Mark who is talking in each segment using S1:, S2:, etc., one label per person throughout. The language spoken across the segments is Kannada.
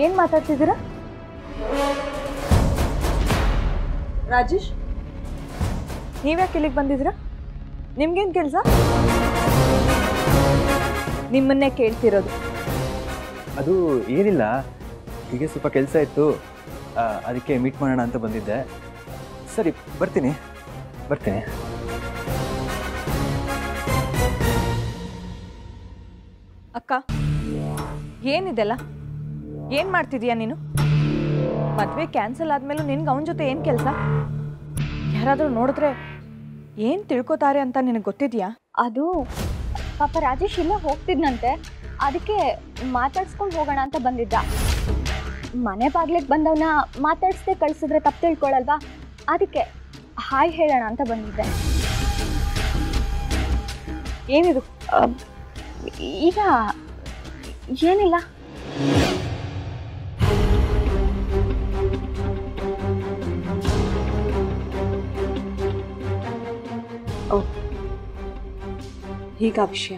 S1: ಏನು ಮಾತಾಡ್ತಿದ್ದೀರಾ ರಾಜೇಶ್ ನೀವ್ಯಾಕೆ ಇಲ್ಲಿಗೆ ಬಂದಿದ್ದೀರಾ ನಿಮ್ಗೇನು ಕೆಲಸ ನಿಮ್ಮನ್ನೇ ಕೇಳ್ತಿರೋದು
S2: ಅದು ಏನಿಲ್ಲ ಹೀಗೆ ಸ್ವಲ್ಪ ಕೆಲಸ ಇತ್ತು ಆ, ಅದಕ್ಕೆ ಮೀಟ್ ಮಾಡೋಣ ಅಂತ ಬಂದಿದ್ದೆ ಸರಿ ಬರ್ತೀನಿ ಬರ್ತೀನಿ
S1: ಅಕ್ಕ ಏನಿದೆಲ್ಲ ಏನು ಮಾಡ್ತಿದೀಯ ನೀನು ಮದುವೆ ಕ್ಯಾನ್ಸಲ್ ಆದ್ಮೇಲೂ ನಿನ್ಗೆ ಅವನ ಜೊತೆ ಏನು ಕೆಲಸ ಯಾರಾದರೂ ನೋಡಿದ್ರೆ ಏನು ತಿಳ್ಕೊತಾರೆ ಅಂತ ನಿನಗೆ ಗೊತ್ತಿದೆಯಾ
S3: ಅದು ಪಾಪ ರಾಜೇಶ್ ಇಲ್ಲೇ ಹೋಗ್ತಿದ್ನಂತೆ ಅದಕ್ಕೆ ಮಾತಾಡ್ಸ್ಕೊಂಡು ಹೋಗೋಣ ಅಂತ ಬಂದಿದ್ದ ಮನೆ ಬಾಗ್ಲಿಗೆ ಬಂದವನ ಮಾತಾಡ್ಸ್ದೆ ಕಳ್ಸಿದ್ರೆ ತಪ್ಪು ತಿಳ್ಕೊಳಲ್ವಾ ಅದಕ್ಕೆ ಹಾಯ್ ಹೇಳೋಣ ಅಂತ ಬಂದಿದ್ದೆ
S1: ಏನಿದು
S3: ಅಹ್, ಈಗ ಏನಿಲ್ಲ
S1: ಹೀಗ ವಿಷಯ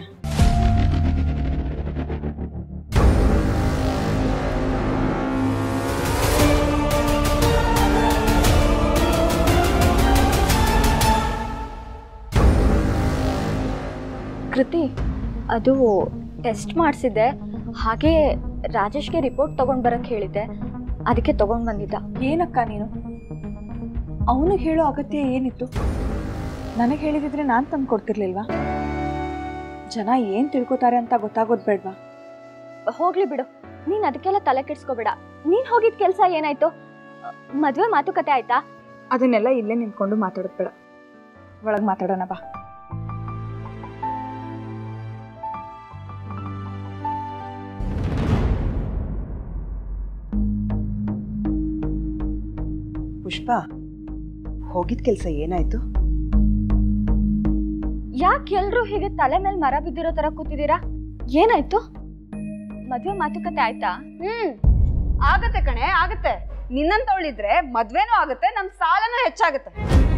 S3: ಕೃತಿ ಅದು ಟೆಸ್ಟ್ ಮಾಡಿಸಿದ್ದೆ ಹಾಗೆ ರಾಜೇಶ್ಗೆ ರಿಪೋರ್ಟ್ ತೊಗೊಂಡು ಬರೋಕ್ಕೆ ಹೇಳಿದ್ದೆ ಅದಕ್ಕೆ ತೊಗೊಂಡು ಬಂದಿದ್ದ
S1: ಏನಕ್ಕ ನೀನು ಅವನಿಗೆ ಹೇಳೋ ಅಗತ್ಯ ಏನಿತ್ತು ನನಗೆ ಹೇಳಿದಿದ್ರೆ ನಾನು ತಂದು ಕೊಡ್ತಿರ್ಲಿಲ್ವಾ ಜನ ಏನು ತಿಳ್ಕೊತಾರೆ ಅಂತ ಗೊತ್ತಾಗೋದು ಬೇಡ್ವಾ
S3: ಹೋಗ್ಲಿ ಬಿಡು ನೀನ್ ಅದಕ್ಕೆಲ್ಲ ತಲೆ ಕೆಡ್ಸ್ಕೋಬೇಡ ನೀನ್ ಹೋಗಿದ್ ಕೆಲ್ಸ ಏನಾಯ್ತು ಮದ್ವೆ ಮಾತುಕತೆ ಆಯ್ತಾ
S1: ಅದನ್ನೆಲ್ಲ ಇಲ್ಲೇ ನಿಂತ್ಕೊಂಡು ಮಾತಾಡೋದು ಬೇಡ ಒಳಗೆ ಮಾತಾಡೋಣ ಬಾ
S4: ಪುಷ್ಪ ಹೋಗಿದ ಕೆಲಸ ಏನಾಯ್ತು
S3: ಯಾಕೆ ಎಲ್ರು ಹೀಗೆ ತಲೆ ಮೇಲೆ ಮರ ಬಿದ್ದಿರೋ ತರ ಕೂತಿದ್ದೀರಾ ಏನಾಯ್ತು ಮದ್ವೆ ಮಾತುಕತೆ ಆಯ್ತಾ
S5: ಹ್ಮ್ ಆಗತ್ತೆ ಕಣೆ ಆಗತ್ತೆ ನಿನ್ನಂತವಳಿದ್ರೆ ಮದ್ವೆನೂ ಆಗತ್ತೆ ನಮ್ ಸಾಲನೂ ಹೆಚ್ಚಾಗತ್ತೆ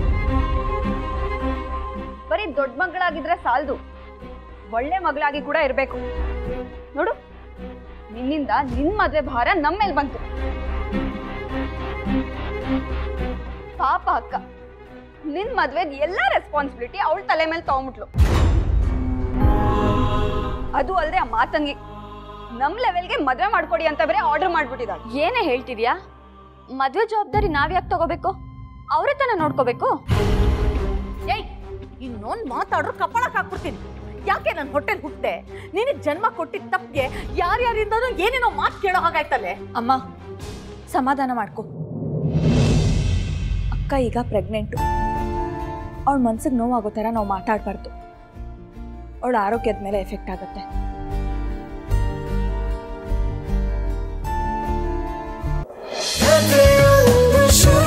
S5: ಬರೀ ದೊಡ್ಡ ಮಗಳಾಗಿದ್ರೆ ಸಾಲದು ಒಳ್ಳೆ ಮಗಳಾಗಿ ಕೂಡ ಇರ್ಬೇಕು ನೋಡು ನಿನ್ನಿಂದ ನಿನ್ ಮದ್ವೆ ಭಾರ ನಮ್ ಮೇಲ್ ಬಂತು ಪಾಪ ಅಕ್ಕ ನಿನ್ ಮದ್ವೆದ್ ಎಲ್ಲಾ ರೆಸ್ಪಾನ್ಸಿಬಿಲಿಟಿ ಅವಳ ತಲೆ ಮೇಲೆ ತಗೊಂಬಿಟ್ಲು ಅದು ಅಲ್ಲದೆ ಆ ಮಾತಂಗಿ ನಮ್ ಲೆವೆಲ್ಗೆ ಮದ್ವೆ ಮಾಡ್ಕೊಡಿ ಅಂತ ಬೇರೆ ಆರ್ಡರ್ ಮಾಡ್ಬಿಟ್ಟಿದ್ದಾಳೆ
S3: ಏನೇ ಹೇಳ್ತಿದ್ಯಾ ಮದ್ವೆ ಜವಾಬ್ದಾರಿ ನಾವ್ಯಾಕೆ ತಗೋಬೇಕು ಅವ್ರೇ ತಾನೇ ನೋಡ್ಕೋಬೇಕು
S6: ಏಯ್ ಇನ್ನೊಂದು ಮಾತಾಡ್ರು ಕಪಾಳಕ್ಕೆ ಹಾಕ್ಬಿಡ್ತೀನಿ ಯಾಕೆ ನನ್ನ ಹೊಟ್ಟೆಲ್ ಹುಟ್ಟೆ ನಿನಗೆ ಜನ್ಮ ಕೊಟ್ಟಿದ್ದ ತಪ್ಪಿಗೆ ಯಾರ್ಯಾರಿಂದನೂ ಏನೇನೋ ಮಾತು ಕೇಳೋ ಹಾಗಾಯ್ತಲ್ಲೇ
S1: ಅಮ್ಮ ಸಮಾಧಾನ ಮಾಡ್ಕೊ ಅಕ್ಕ ಈಗ ಪ್ರೆಗ್ನೆಂಟು ಅವಳ ಮನ್ಸಿಗೆ ನೋವಾಗೋ ಥರ ನಾವು ಮಾತಾಡಬಾರ್ದು ಅವಳ ಆರೋಗ್ಯದ ಮೇಲೆ ಎಫೆಕ್ಟ್ ಆಗುತ್ತೆ
S7: ಪ್ರತಿಯೊಂದು ಕ್ಷಣ